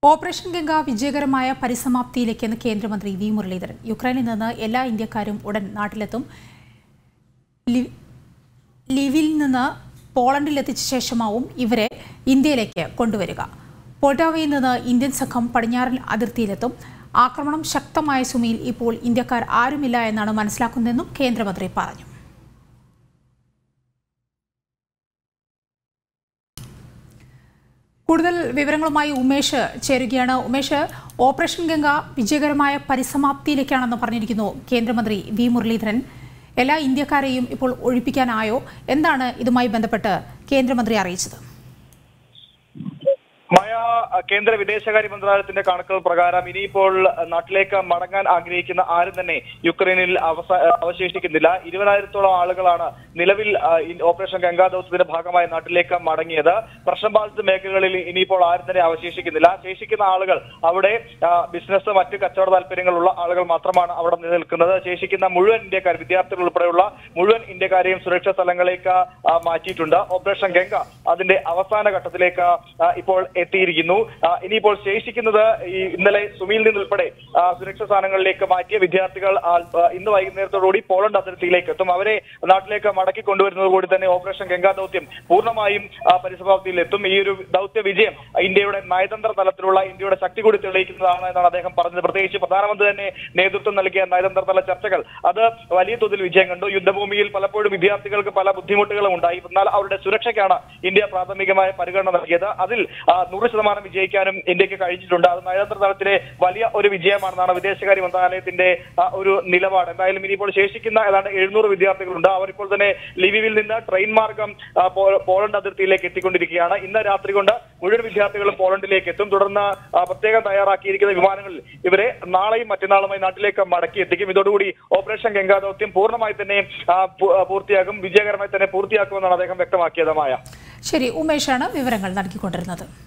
operation Ganga വിജയകരമായ പരിസമാപ്തിയിലേക്കെന്ന് കേന്ദ്രമന്ത്രി V Muraleedharan യുക്രൈനിൽ നിന്ന് എല്ലാ ഇന്ത്യക്കാരും ഉടൻ നാട്ടിലെത്തും ലി- ലിവിൽ നിന്ന് പോളണ്ടിലെത്തിച്ച ശേഷമാവും ഇവരെ ഇന്ത്യയിലേക്ക് കൊണ്ടുവരിക പോൾട്ടാവയിൽ നിന്ന് ഇന്ത്യൻ സംഘം പടിഞ്ഞാറൻ അതിർത്തിയിലെത്തും ആക്രമണം ശക്തമായ സുമിയിൽ ഇപ്പോൾ ഇന്ത്യക്കാർ ആരുമില്ല എന്നാണ് മനസ്സിലാക്കുന്നതെന്നും കേന്ദ്രമന്ത്രി പറഞ്ഞു കൂടുതൽ വിവരങ്ങളുമായി ഉമേഷ് ചേരുകയാണ് ഉമേഷ് ഓപ്പറേഷൻ ഗംഗ വിജയകരമായ പരിസമാപ്തിയിലേക്കാണെന്ന് പറഞ്ഞിരിക്കുന്നു കേന്ദ്രമന്ത്രി വി മുരളീധരൻ എല്ലാ ഇന്ത്യക്കാരെയും ഇപ്പോൾ ഒഴിപ്പിക്കാനായോ എന്താണ് ഇതുമായി ബന്ധപ്പെട്ട് കേന്ദ്രമന്ത്രി അറിയിച്ചത് മായ കേന്ദ്ര വിദേശകാര്യ മന്ത്രാലയത്തിന്റെ കണക്കുകൾ പ്രകാരം ഇനിയിപ്പോൾ നാട്ടിലേക്ക് മടങ്ങാൻ ആഗ്രഹിക്കുന്ന ആരും തന്നെ യുക്രൈനിൽ അവസ- അവശേഷിക്കുന്നില്ല ഇരുപതിനായിരത്തോളം ആളുകളാണ് നിലവിൽ ആ, ഈ ഓപ്പറേഷൻ ഗംഗാ ദൗത്യത്തിന്റെ ഭാഗമായി നാട്ടിലേക്ക് മടങ്ങിയത് പ്രശ്നബാധിത മേഖലകളിൽ ഇനിയിപ്പോൾ ആരും തന്നെ അവശേഷിക്കുന്നില്ല ശേഷിക്കുന്ന ആളുകൾ അവിടെ ആ, ബിസിനസ് മറ്റ് കച്ചവട താല്പര്യങ്ങളുള്ള ആളുകൾ മാത്രമാണ് അവിടെ നിലനിൽക്കുന്നത് ശേഷിക്കുന്ന മുഴുവൻ ഇന്ത്യക്കാർ വിദ്യാർത്ഥികൾ ഉൾപ്പെടെയുള്ള മുഴുവൻ ഇന്ത്യക്കാരെയും സുരക്ഷിത സ്ഥലങ്ങളിലേക്ക് ആ, മാറ്റിയിട്ടുണ്ട് ഓപ്പറേഷൻ ഗംഗ അതിന്റെ അവസാന ഘട്ടത്തിലേക്ക് ആ, ഇപ്പോൾ എത്തിയിരിക്കുന്നു ആ, ഇനിയിപ്പോൾ ശേഷിക്കുന്നത് ഈ ഇന്നലെ സുമിയിൽ നിന്നുൾപ്പെടെ ആ, സുരക്ഷാ സ്ഥാനങ്ങളിലേക്ക് മാറ്റിയ വിദ്യാർത്ഥികൾ ആ, ആ, ഇന്ന് വൈകുന്നേരത്തോടുകൂടി പോളണ്ട് അതിർത്തിയിലേക്ക് എത്തും അവരെ നാട്ടിലേക്ക് മടക്കി കൊണ്ടുവരുന്നതോടുകൂടി തന്നെ ഓപ്പറേഷൻ ഗംഗാ ദൗത്യം പൂർണ്ണമായും ആ, പരിസമാപ്തിയിൽ എത്തും ഈ ഒരു ദൗത്യ വിജയം ഇന്ത്യയുടെ നയതന്ത്ര തലത്തിലുള്ള ഇന്ത്യയുടെ ശക്തി കൂടി തെളിയിക്കുന്നതാണ് എന്നാണ് അദ്ദേഹം പറഞ്ഞത് പ്രത്യേകിച്ച് പ്രധാനമന്ത്രി തന്നെ നേതൃത്വം നൽകിയ നയതന്ത്ര തല ചർച്ചകൾ അത് വലിയ തോതിൽ വിജയം കണ്ടു യുദ്ധഭൂമിയിൽ പലപ്പോഴും വിദ്യാർത്ഥികൾക്ക് പല ബുദ്ധിമുട്ടുകളും ഉണ്ടായി എന്നാൽ അവരുടെ സുരക്ഷയ്ക്കാണ് ഇന്ത്യ പ്രാഥമികമായ പരിഗണന നൽകിയത് അതിൽ ആ, നൂറ് ശതമാനം വിജയിക്കാനും ഇന്ത്യക്ക് കഴിഞ്ഞിട്ടുണ്ട് അത് നയതന്ത്ര തലത്തിലെ വലിയ ഒരു വിജയമാണെന്നാണ് വിദേശകാര്യ മന്ത്രാലയത്തിന്റെ ആ, ഒരു നിലപാട് എന്തായാലും ഇനിയിപ്പോൾ ശേഷിക്കുന്ന ഏതാണ്ട് എഴുന്നൂറ് വിദ്യാർത്ഥികളുണ്ട് അവർ ഇപ്പോൾ തന്നെ ലിവിവിൽ നിന്ന് ട്രെയിൻ മാർഗം ആ, പോ- പോളണ്ട് അതിർത്തിയിലേക്ക് എത്തിക്കൊണ്ടിരിക്കുകയാണ് ഇന്ന് രാത്രി കൊണ്ട് മുഴുവൻ വിദ്യാർത്ഥികളും പോളണ്ടിലേക്ക് എത്തും തുടർന്ന് ആ, പ്രത്യേകം തയ്യാറാക്കിയിരിക്കുന്ന വിമാനങ്ങളിൽ ഇവരെ നാളെയും മറ്റന്നാളുമായി നാട്ടിലേക്ക് മടക്കി എത്തിക്കും ഇതോടുകൂടി ഓപ്പറേഷൻ ഗംഗാ ദൗത്യം പൂർണ്ണമായി തന്നെ ആ, പൂ- ആ, പൂർത്തിയാകും വിജയകരമായി തന്നെ പൂർത്തിയാക്കുമെന്നാണ് അദ്ദേഹം വ്യക്തമാക്കിയത് മായ ശരി ഉമേഷാണ് വിവരങ്ങൾ നൽകിക്കൊണ്ടിരുന്നത്